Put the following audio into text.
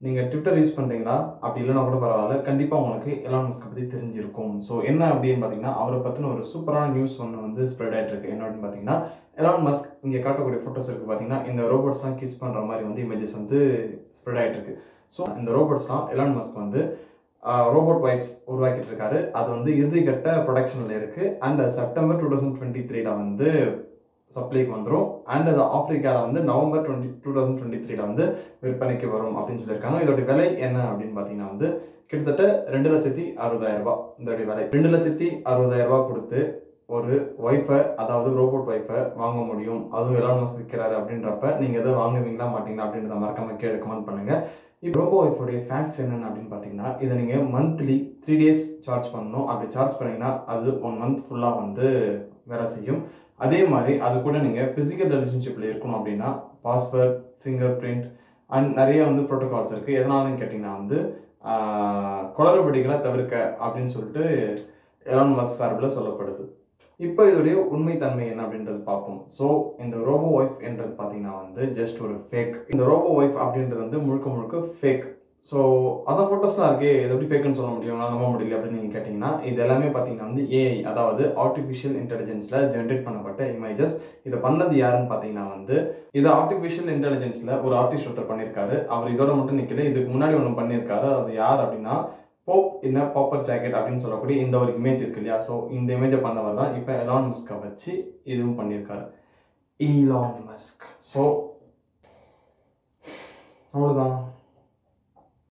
நீங்கள் Twitter use பண்ணுறீங்களா அப்படி இல்லைனா கூட பரவாயில்ல கண்டிப்பாக உங்களுக்கு எலான் மஸ்கை பற்றி தெரிஞ்சிருக்கும் ஸோ என்ன அப்படின்னு பார்த்தீங்கன்னா அவரை பற்றின ஒரு சூப்பரான நியூஸ் ஒன்று வந்து ஸ்ப்ரெட் ஆகிட்டு இருக்கு என்ன அப்படின்னு பார்த்தீங்கன்னா எலான் மஸ்க் இங்கே காட்டக்கூடிய ஃபோட்டோஸ் இருக்குது பார்த்தீங்கன்னா இந்த ரோபோட்ஸ்லாம் கிஸ் பண்ணுற மாதிரி வந்து இமேஜஸ் வந்து ஸ்ப்ரெட் ஆகிட்டு இருக்கு ஸோ இந்த ரோபோட்ஸ்லாம் எலான் மஸ்க் வந்து ரோபோட் வைப்ஸ் உருவாக்கிட்டு இருக்காரு அது வந்து இறுதிக்கட்ட ப்ரொடக்ஷனில் இருக்குது and September two thousand twenty த்ரீல வந்து சப்ளைக்கு வந்துடும் அண்ட் அது ஆப்ரிக்காவில் வந்து November twenty two thousand twenty த்ரீல வந்து விற்பனைக்கு வரும் அப்படின்னு சொல்லியிருக்காங்க இதோட விலை என்ன அப்படின்னு பார்த்தீங்கன்னா வந்து கிட்டத்தட்ட ரெண்டு லட்சத்தி அறுபதாயிரம் ரூபாய் இதோடைய விலை ரெண்டு லட்சத்தி அறுபதாயிரம் ரூபாய் கொடுத்து ஒரு ஒய்ஃபை அதாவது ரோபோட் ஒய்ஃபை வாங்க முடியும் அதுவும் எலான் மஸ்க் விற்கிறாரு அப்படின்றப்ப நீங்கள் எதை வாங்குவீங்களா மாட்டீங்களா அப்படின்றத மறக்காம கீழே கமெண்ட் பண்ணுங்க இப்போ ரோபோ ஒய்ஃபோடைய ஃபேக்ட்ஸ் என்னென்ன அப்படின்னு பார்த்தீங்கன்னா இதை நீங்கள் மந்த்லி த்ரீ டேஸ் சார்ஜ் பண்ணணும் அப்படி சார்ஜ் பண்ணீங்கன்னா அது ஒன் மந்த் ஃபுல்லாக வந்து வேலை செய்யும் அதே மாதிரி அது கூட நீங்கள் ஃபிசிக்கல் ரிலேஷன்ஷிப்பில் இருக்கணும் அப்படின்னா பாஸ்வேர்ட் ஃபிங்கர் பிரிண்ட் அண்ட் நிறைய வந்து ப்ரோட்டோகால்ஸ் இருக்குது எதனாலன்னு கேட்டிங்கன்னா வந்து ஆஹ், குளறுபடிகளை தவிர்க்க அப்படின்னு சொல்லிட்டு எலான் மஸ்க் சார்பில் சொல்லப்படுது இப்போ இதோடைய உண்மைத்தன்மை என்ன அப்படின்றது பார்ப்போம் ஸோ இந்த ரோபோ ஒய்ஃப் என்றது பார்த்தீங்கன்னா வந்து ஜஸ்ட் ஒரு ஃபேக் இந்த ரோபோ ஒய்ஃப் அப்படின்றது வந்து முழுக்க முழுக்க ஃபேக் ஸோ அதான் ஃபோட்டோஸ்லாம் இருக்கே இது எப்படி ஃபேக்குன்னு சொல்ல முடியும் நான் நம்ப முடியல அப்படின்னு நீங்கள் கேட்டிங்கன்னா இது எல்லாமே பார்த்தீங்கன்னா வந்து ஏஐ அதாவது ஆர்டிஃபிஷியல் இன்டெலிஜென்ஸில் ஜென்ரேட் பண்ணப்பட்ட இமேஜஸ் இதை பண்ணது யாருன்னு பார்த்தீங்கன்னா வந்து இது ஆர்டிஃபிஷியல் இன்டெலிஜென்ஸில் ஒரு ஆர்டிஸ்ட் ஒருத்தர் பண்ணியிருக்காரு அவர் இதோட மட்டும் நிற்கல இதுக்கு முன்னாடி ஒன்று பண்ணியிருக்காரு அது யார் அப்படின்னா போப் என்ன பாப்பர் ஜாக்கெட் அப்படின்னு சொல்லக்கூடிய இந்த ஒரு இமேஜ் இருக்கு இல்லையா ஸோ இந்த இமேஜை பண்ணவர் தான் இப்போ எலான் மஸ்கை வச்சு இதுவும் பண்ணியிருக்காரு ஈலான் மஸ்க் ஸோ அவ்வளோதான்